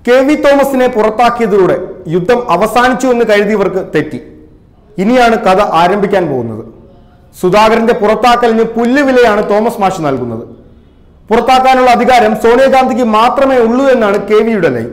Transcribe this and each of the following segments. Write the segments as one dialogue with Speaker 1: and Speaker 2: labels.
Speaker 1: K V തോമസിനെ പുറത്താക്കിയതിലൂടെ യുദ്ധം അവസാനിച്ചു എന്ന് കരുതിയവർക്ക് തെറ്റി ഇനിയാണ് കഥ ആരംഭിക്കാൻ പോകുന്നത് സുധാകരന്റെ പുറത്താക്കലിന് പുല്ലുവിലയാണ് തോമസ് മാഷ് നൽകുന്നത് പുറത്താക്കാനുള്ള അധികാരം സോണിയാഗാന്ധിക്ക് മാത്രമേ ഉള്ളൂ എന്നാണ് കെ വിയുടെ ലൈൻ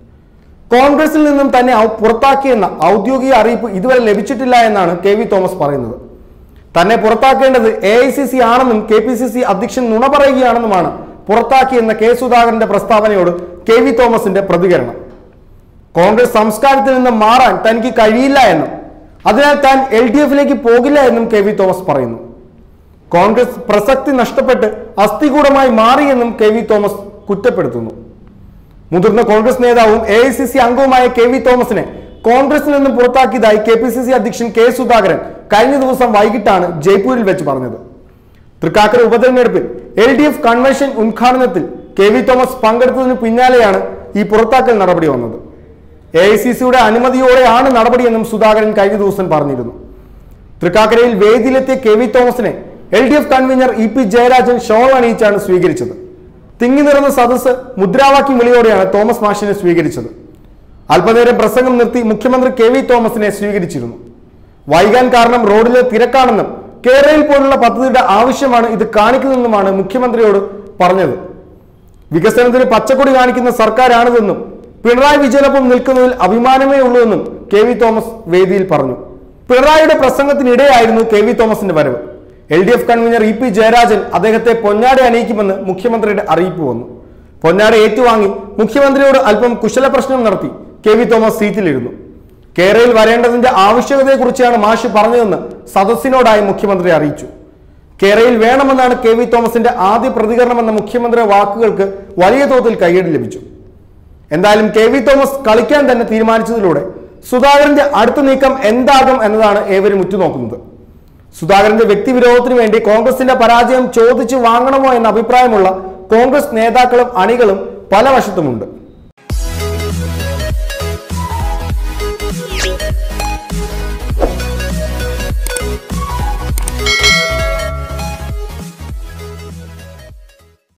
Speaker 1: കോൺഗ്രസിൽ നിന്നും തന്നെ ഔ- പുറത്താക്കിയെന്ന ഔദ്യോഗിക അറിയിപ്പ് ഇതുവരെ ലഭിച്ചിട്ടില്ല എന്നാണ് കെ വി തോമസ് പറയുന്നത് തന്നെ പുറത്താക്കേണ്ടത് എ ഐ സി സി ആണെന്നും കെ പി സി സി അധ്യക്ഷൻ നുണ പറയുകയാണെന്നുമാണ് പുറത്താക്കിയെന്ന കെ സുധാകരന്റെ പ്രസ്താവനയോട് കെ വി തോമസിന്റെ പ്രതികരണം കോൺഗ്രസ് സംസ്കാരത്തിൽ നിന്ന് മാറാൻ തനിക്ക് കഴിയില്ല എന്നും അതിനാൽ താൻ എൽ ഡി എഫിലേക്ക് പോകില്ല എന്നും കെ വി തോമസ് പറയുന്നു കോൺഗ്രസ് പ്രസക്തി നഷ്ടപ്പെട്ട് അസ്ഥികൂടമായി മാറിയെന്നും കെ വി തോമസ് കുറ്റപ്പെടുത്തുന്നു മുതിർന്ന കോൺഗ്രസ് നേതാവും എ ഐ സി സി അംഗവുമായ കെ വി തോമസിനെ കോൺഗ്രസിൽ നിന്നും പുറത്താക്കിയതായി കെ പി സി സി അധ്യക്ഷൻ കെ സുധാകരൻ കഴിഞ്ഞ ദിവസം വൈകിട്ടാണ് ജയ്പൂരിൽ വെച്ച് പറഞ്ഞത് തൃക്കാക്കര ഉപതെരഞ്ഞെടുപ്പിൽ എൽ ഡി എഫ് കൺവെൻഷൻ ഉദ്ഘാടനത്തിൽ കെ വി തോമസ് പങ്കെടുത്തതിന് പിന്നാലെയാണ് ഈ പുറത്താക്കൽ നടപടി വന്നത് എ ഐ സി സിയുടെ അനുമതിയോടെയാണ് നടപടിയെന്നും സുധാകരൻ കഴിഞ്ഞ ദിവസം പറഞ്ഞിരുന്നു തൃക്കാക്കരയിൽ വേദിയിലെത്തിയ കെ വി തോമസിനെ L D F convener E P Jayarajan shawl അണിയിച്ചാണ് സ്വീകരിച്ചത് തിങ്ങി നിറഞ്ഞ സദസ്സ് മുദ്രാവാക്യം വിളിയോടെയാണ് തോമസ് മാഷിനെ സ്വീകരിച്ചത് അല്പനേരം പ്രസംഗം നിർത്തി മുഖ്യമന്ത്രി കെ വി തോമസിനെ സ്വീകരിച്ചിരുന്നു വൈകാൻ കാരണം റോഡിലെ തിരക്കാണെന്നും കേരളയിൽ പോലുള്ള പദ്ധതിയുടെ ആവശ്യമാണ് ഇത് കാണിക്കുന്നതെന്നുമാണ് മുഖ്യമന്ത്രിയോട് പറഞ്ഞത് വികസനത്തിന് പച്ചക്കൊടി കാണിക്കുന്ന സർക്കാരാണിതെന്നും പിണറായി വിജയനൊപ്പം നിൽക്കുന്നതിൽ അഭിമാനമേ ഉള്ളൂ എന്നും കെ വി തോമസ് വേദിയിൽ പറഞ്ഞു പിണറായിയുടെ പ്രസംഗത്തിനിടെയായിരുന്നു കെ വി തോമസിന്റെ വരവ് L D F convener E P Jayarajan അദ്ദേഹത്തെ പൊന്നാട അണിയിക്കുമെന്ന് മുഖ്യമന്ത്രിയുടെ അറിയിപ്പ് വന്നു പൊന്നാട ഏറ്റുവാങ്ങി മുഖ്യമന്ത്രിയോട് അല്പം കുശല പ്രശ്നം നടത്തി കെ വി തോമസ് സീറ്റിലിരുന്നു കേരളയിൽ വരേണ്ടതിന്റെ ആവശ്യകതയെക്കുറിച്ചാണ് മാഷി പറഞ്ഞതെന്ന് സദസ്സിനോടായി മുഖ്യമന്ത്രി അറിയിച്ചു കേരളയിൽ വേണമെന്നാണ് കെ വി തോമസിന്റെ ആദ്യ പ്രതികരണമെന്ന മുഖ്യമന്ത്രിയുടെ വാക്കുകൾക്ക് വലിയ തോതിൽ കയ്യടി ലഭിച്ചു എന്തായാലും കെ വി തോമസ് കളിക്കാൻ തന്നെ തീരുമാനിച്ചതിലൂടെ സുധാകരന്റെ അടുത്ത നീക്കം എന്താകും എന്നതാണ് ഏവരും ഉറ്റുനോക്കുന്നത് സുധാകരന്റെ വ്യക്തിവിരോധത്തിന് വേണ്ടി കോൺഗ്രസിന്റെ പരാജയം ചോദിച്ചു വാങ്ങണമോ എന്ന അഭിപ്രായമുള്ള കോൺഗ്രസ് നേതാക്കളും അണികളും പല വശത്തുമുണ്ട്